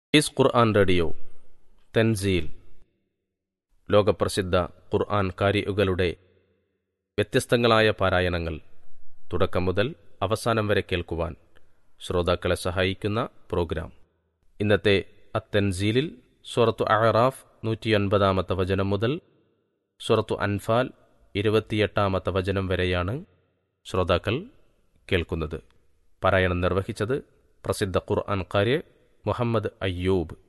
is ഖുർആൻ radio തെൻസീൽ ലോകപ്രസിദ്ധ ഖുർആൻ കാരികളുടെ വ്യത്യസ്തങ്ങളായ പാരായണങ്ങൾ തുടക്കം മുതൽ അവസാനം വരെ കേൾക്കുവാൻ ശ്രോതാക്കളെ സഹായിക്കുന്ന പ്രോഗ്രാം ഇന്നത്തെ അത്തൻസീലിൽ സുറത്തു അഹറാഫ് നൂറ്റിയൊൻപതാമത്തെ വചനം മുതൽ സുറത്തു അൻഫാൽ ഇരുപത്തിയെട്ടാമത്തെ വചനം വരെയാണ് ശ്രോതാക്കൾ കേൾക്കുന്നത് പാരായണം നിർവഹിച്ചത് പ്രസിദ്ധ ഖുർആൻ കാര്യ മുഹമ്മദ് അയ്യൂബ്